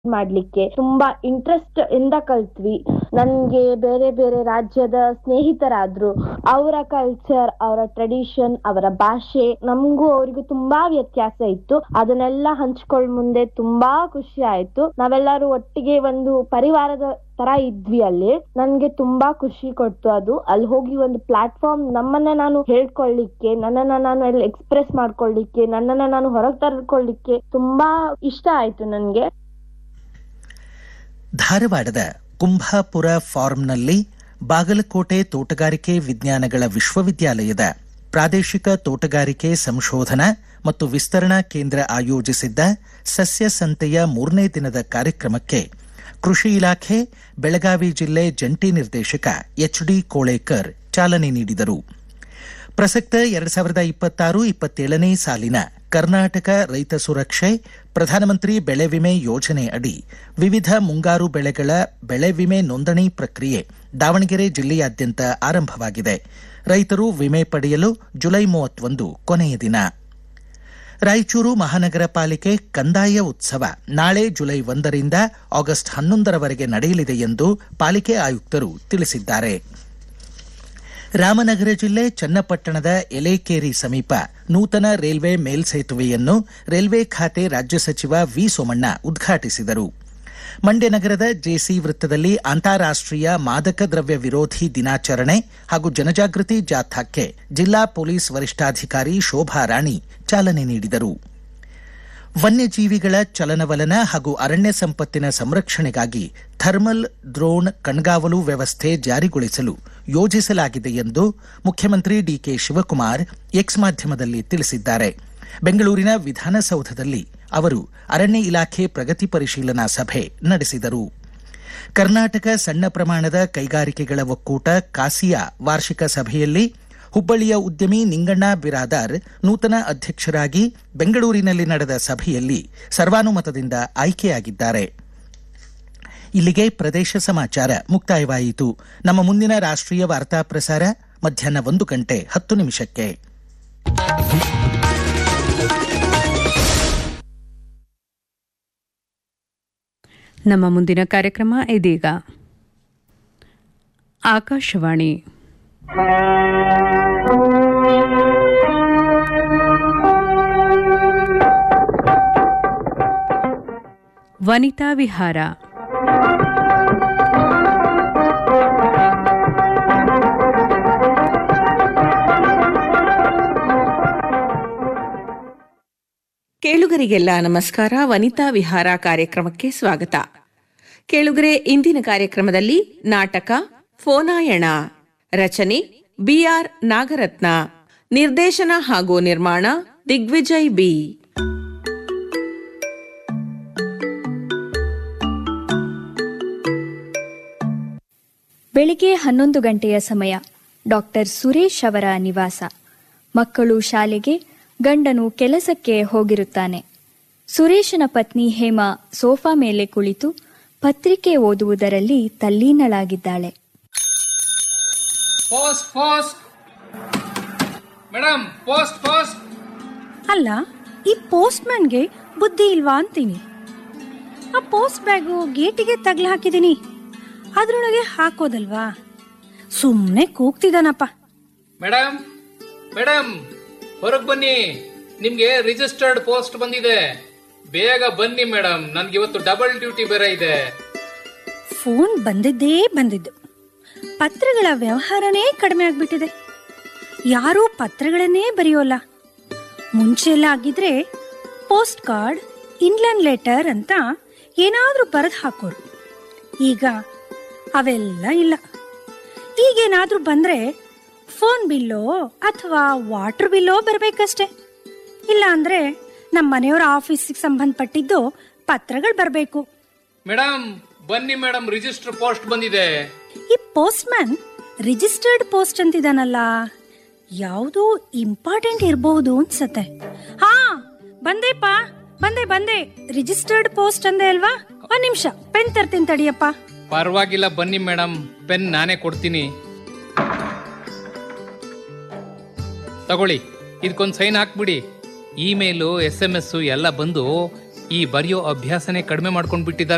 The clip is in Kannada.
ಮಾಡ್ಲಿಕ್ಕೆ ತುಂಬಾ ಇಂಟ್ರೆಸ್ಟ್ ಇಂದ ಕಲ್ತ್ವಿ ನನ್ಗೆ ಬೇರೆ ಬೇರೆ ರಾಜ್ಯದ ಸ್ನೇಹಿತರಾದ್ರು ಅವರ ಕಲ್ಚರ್ ಅವರ ಟ್ರೆಡಿಷನ್ ಅವರ ಭಾಷೆ ನಮಗೂ ಅವ್ರಿಗೂ ತುಂಬಾ ವ್ಯತ್ಯಾಸ ಇತ್ತು ಅದನ್ನೆಲ್ಲ ಹಂಚ್ಕೊಳ್ಳ್ ಮುಂದೆ ತುಂಬಾ ಖುಷಿ ಆಯ್ತು ನಾವೆಲ್ಲರೂ ಒಟ್ಟಿಗೆ ಒಂದು ಪರಿವಾರದ ತರ ಇದ್ವಿ ಅಲ್ಲಿ ನನ್ಗೆ ತುಂಬಾ ಖುಷಿ ಕೊಡ್ತು ಅದು ಅಲ್ಲಿ ಹೋಗಿ ಒಂದು ಪ್ಲಾಟ್ಫಾರ್ಮ್ ನಮ್ಮನ್ನ ನಾನು ಹೇಳ್ಕೊಳ್ಳಿಕ್ಕೆ ನನ್ನನ್ನ ನಾನು ಅಲ್ಲಿ ಎಕ್ಸ್ಪ್ರೆಸ್ ಮಾಡ್ಕೊಳ್ಳಿಕ್ಕೆ ನನ್ನನ್ನ ನಾನು ಹೊರಗೆ ತರ್ಕೊಳ್ಳಿಕ್ಕೆ ತುಂಬಾ ಇಷ್ಟ ಆಯ್ತು ನನ್ಗೆ ಧಾರವಾಡದ ಕುಂಭಾಪುರ ಫಾರ್ಮ್ನಲ್ಲಿ ಬಾಗಲಕೋಟೆ ತೋಟಗಾರಿಕೆ ವಿಜ್ಞಾನಗಳ ವಿಶ್ವವಿದ್ಯಾಲಯದ ಪ್ರಾದೇಶಿಕ ತೋಟಗಾರಿಕೆ ಸಂಶೋಧನಾ ಮತ್ತು ವಿಸ್ತರಣಾ ಕೇಂದ್ರ ಆಯೋಜಿಸಿದ್ದ ಸಸ್ಯ ಸಂತೆಯ ಮೂರನೇ ದಿನದ ಕಾರ್ಯಕ್ರಮಕ್ಕೆ ಕೃಷಿ ಇಲಾಖೆ ಬೆಳಗಾವಿ ಜಿಲ್ಲೆ ಜಂಟಿ ನಿರ್ದೇಶಕ ಎಚ್ ಡಿ ಕೋಳೇಕರ್ ಚಾಲನೆ ನೀಡಿದರು ಪ್ರಸಕ್ತ ಎರಡ್ ಸಾವಿರದ ಇಪ್ಪತ್ತಾರು ಇಪ್ಪತ್ತೇಳನೇ ಸಾಲಿನ ಕರ್ನಾಟಕ ರೈತ ಸುರಕ್ಷೆ ಪ್ರಧಾನಮಂತ್ರಿ ಬೆಳೆ ವಿಮೆ ಯೋಜನೆ ಅಡಿ ವಿವಿಧ ಮುಂಗಾರು ಬೆಳೆಗಳ ಬೆಳೆ ವಿಮೆ ನೋಂದಣಿ ಪ್ರಕ್ರಿಯೆ ದಾವಣಗೆರೆ ಜಿಲ್ಲೆಯಾದ್ಯಂತ ಆರಂಭವಾಗಿದೆ ರೈತರು ವಿಮೆ ಪಡೆಯಲು ಜುಲೈ ಮೂವತ್ತೊಂದು ಕೊನೆಯ ದಿನ ರಾಯಚೂರು ಮಹಾನಗರ ಪಾಲಿಕೆ ಕಂದಾಯ ಉತ್ಸವ ನಾಳೆ ಜುಲೈ ಒಂದರಿಂದ ಆಗಸ್ಟ್ ಹನ್ನೊಂದರವರೆಗೆ ನಡೆಯಲಿದೆ ಎಂದು ಪಾಲಿಕೆ ಆಯುಕ್ತರು ತಿಳಿಸಿದ್ದಾರೆ ರಾಮನಗರ ಜಿಲ್ಲೆ ಚನ್ನಪಟ್ಟಣದ ಎಲೇಕೇರಿ ಸಮೀಪ ನೂತನ ರೈಲ್ವೆ ಮೇಲ್ಸೇತುವೆಯನ್ನು ರೈಲ್ವೆ ಖಾತೆ ರಾಜ್ಯ ಸಚಿವ ವಿ ಸೋಮಣ್ಣ ಉದ್ಘಾಟಿಸಿದರು ಮಂಡ್ಯ ನಗರದ ಜೆಸಿ ವೃತ್ತದಲ್ಲಿ ಅಂತಾರಾಷ್ಟೀಯ ಮಾದಕ ದ್ರವ್ಯ ವಿರೋಧಿ ದಿನಾಚರಣೆ ಹಾಗೂ ಜನಜಾಗೃತಿ ಜಾಥಾಕ್ಕೆ ಜಿಲ್ಲಾ ಪೊಲೀಸ್ ವರಿಷ್ಠಾಧಿಕಾರಿ ಶೋಭಾ ರಾಣಿ ಚಾಲನೆ ನೀಡಿದರು ವನ್ಯಜೀವಿಗಳ ಚಲನವಲನ ಹಾಗೂ ಅರಣ್ಯ ಸಂಪತ್ತಿನ ಸಂರಕ್ಷಣೆಗಾಗಿ ಥರ್ಮಲ್ ಡ್ರೋನ್ ಕಣ್ಗಾವಲು ವ್ಯವಸ್ಥೆ ಜಾರಿಗೊಳಿಸಲು ಯೋಜಿಸಲಾಗಿದೆ ಎಂದು ಮುಖ್ಯಮಂತ್ರಿ ಡಿಕೆ ಶಿವಕುಮಾರ್ ಎಕ್ಸ್ ಮಾಧ್ಯಮದಲ್ಲಿ ತಿಳಿಸಿದ್ದಾರೆ ಬೆಂಗಳೂರಿನ ವಿಧಾನಸೌಧದಲ್ಲಿ ಅವರು ಅರಣ್ಯ ಇಲಾಖೆ ಪ್ರಗತಿ ಪರಿಶೀಲನಾ ಸಭೆ ನಡೆಸಿದರು ಕರ್ನಾಟಕ ಸಣ್ಣ ಪ್ರಮಾಣದ ಕೈಗಾರಿಕೆಗಳ ಒಕ್ಕೂಟ ಕಾಸಿಯಾ ವಾರ್ಷಿಕ ಸಭೆಯಲ್ಲಿ ಹುಬ್ಬಳ್ಳಿಯ ಉದ್ಯಮಿ ನಿಂಗಣ್ಣ ಬಿರಾದಾರ್ ನೂತನ ಅಧ್ಯಕ್ಷರಾಗಿ ಬೆಂಗಳೂರಿನಲ್ಲಿ ನಡೆದ ಸಭೆಯಲ್ಲಿ ಸರ್ವಾನುಮತದಿಂದ ಆಯ್ಕೆಯಾಗಿದ್ದಾರೆ ಇಲ್ಲಿಗೆ ಪ್ರದೇಶ ಸಮಾಚಾರ ಮುಕ್ತಾಯವಾಯಿತು ನಮ್ಮ ಮುಂದಿನ ರಾಷ್ಟ್ರೀಯ ವಾರ್ತಾ ಪ್ರಸಾರ ಮಧ್ಯಾಹ್ನ ಒಂದು ಗಂಟೆ ಹತ್ತು ನಿಮಿಷಕ್ಕೆ ನಮ್ಮ ಮುಂದಿನ ಕಾರ್ಯಕ್ರಮ ಇದೀಗ ಆಕಾಶವಾಣಿ ವನಿತಾ ವಿಹಾರ ಕೇಳುಗರಿಗೆಲ್ಲ ನಮಸ್ಕಾರ ವನಿತಾ ವಿಹಾರ ಕಾರ್ಯಕ್ರಮಕ್ಕೆ ಸ್ವಾಗತ ಕೇಳುಗರೆ ಇಂದಿನ ಕಾರ್ಯಕ್ರಮದಲ್ಲಿ ನಾಟಕ ಫೋನಾಯಣ ರಚನೆ ಬಿಆರ್ ನಾಗರತ್ನ ನಿರ್ದೇಶನ ಹಾಗೂ ನಿರ್ಮಾಣ ದಿಗ್ವಿಜಯ್ ಬಿ ಬೆಳಿಗ್ಗೆ ಹನ್ನೊಂದು ಗಂಟೆಯ ಸಮಯ ಡಾಕ್ಟರ್ ಸುರೇಶ್ ಅವರ ನಿವಾಸ ಮಕ್ಕಳು ಶಾಲೆಗೆ ಗಂಡನು ಕೆಲಸಕ್ಕೆ ಹೋಗಿರುತ್ತಾನೆ ಸುರೇಶನ ಪತ್ನಿ ಹೇಮಾ ಸೋಫಾ ಮೇಲೆ ಕುಳಿತು ಪತ್ರಿಕೆ ಓದುವುದರಲ್ಲಿ ತಲ್ಲೀನಳಾಗಿದ್ದಾಳೆ post post madam post post ಅಲ್ಲ ಈ ಪೋಸ್ಟ್ ಮ್ಯಾನ್ಗೆ ಬುದ್ಧಿ ಇಲ್ವಾ ಅಂತೀನಿ ಆ ಪೋಸ್ಟ್ ಬ್ಯಾಗು ಗೇಟಿಗೆ ತಗ್ಲ ಹಾಕಿದೀನಿ ಅದ್ರೊಳಗೆ ಹಾಕೋದಲ್ವಾ ಸುಮ್ಮನೆ ಕೂಗ್ತಿದ್ದಾನಪ್ಪ ಮೇಡಮ್ ಮೇಡಮ್ ಹೊರಗ್ ಬನ್ನಿ ನಿಮ್ಗೆ ರಿಜಿಸ್ಟರ್ಡ್ ಪೋಸ್ಟ್ ಬಂದಿದೆ ಬೇಗ ಬನ್ನಿ ಮೇಡಮ್ ನನ್ಗೆ ಇವತ್ತು ಡಬಲ್ ಡ್ಯೂಟಿ ಬೇರೆ ಇದೆ ಫೋನ್ ಬಂದಿದ್ದೇ ಬಂದಿದ್ದು ಪತ್ರಗಳ ವ್ಯವಹಾರನೇ ಕಡಿಮೆ ಆಗ್ಬಿಟ್ಟಿದೆ ಯಾರೂ ಪತ್ರಗಳನ್ನೇ ಬರೆಯೋಲ್ಲ ಮುಂಚೆ ಎಲ್ಲ ಆಗಿದ್ರೆ ಪೋಸ್ಟ್ ಕಾರ್ಡ್ ಇನ್ಲ್ಯಾಂಡ್ ಲೆಟರ್ ಅಂತ ಏನಾದ್ರೂ ಬರೆದು ಹಾಕೋರು ಈಗ ಅವೆಲ್ಲ ಇಲ್ಲ ಈಗೇನಾದ್ರೂ ಬಂದ್ರೆ ಫೋನ್ ಬಿಲ್ಲೋ ಅಥವಾ ವಾಟರ್ ಬಿಲ್ಲೋ ಬರ್ಬೇಕಷ್ಟೆ ಇಲ್ಲ ಅಂದ್ರೆ ನಮ್ಮ ಮನೆಯವರ ಆಫೀಸಿಗೆ ಸಂಬಂಧಪಟ್ಟಿದ್ದು ಪತ್ರಗಳು ಬರಬೇಕು ಮೇಡಮ್ ಬನ್ನಿ ಮೇಡಮ್ ರಿಜಿಸ್ಟರ್ ಪೋಸ್ಟ್ ಬಂದಿದೆ ಈ ಪೋಸ್ಟ್ ಮ್ಯಾನ್ ರಿಜಿಸ್ಟರ್ಡ್ ಪೋಸ್ಟ್ ಅಂತಿದಾನಲ್ಲ ಯಾವುದೋ ಇಂಪಾರ್ಟೆಂಟ್ ಇರಬಹುದು ಅನ್ಸತ್ತೆ ಹಾ ಬಂದೆಪ್ಪ ಬಂದೆ ಬಂದೆ ರಿಜಿಸ್ಟರ್ಡ್ ಪೋಸ್ಟ್ ಅಂದೆ ಅಲ್ವಾ ಒಂದ್ ನಿಮಿಷ ಪೆನ್ ತರ್ತೀನಿ ತಡಿಯಪ್ಪ ಪರವಾಗಿಲ್ಲ ಬನ್ನಿ ಮೇಡಮ್ ಪೆನ್ ನಾನೇ ಕೊಡ್ತೀನಿ ತಗೊಳ್ಳಿ ಇದಕ್ಕೊಂದು ಸೈನ್ ಹಾಕ್ಬಿಡಿ ಇಮೇಲು ಎಸ್ ಎಂ ಎಸ್ ಎಲ್ಲ ಬಂದು ಈ ಬರೆಯೋ ಅಭ್ಯಾಸನೇ ಕಡಿಮೆ ಮಾಡ್ಕೊಂಡ್ ಬಿಟ್ಟಿದ್ದಾರೆ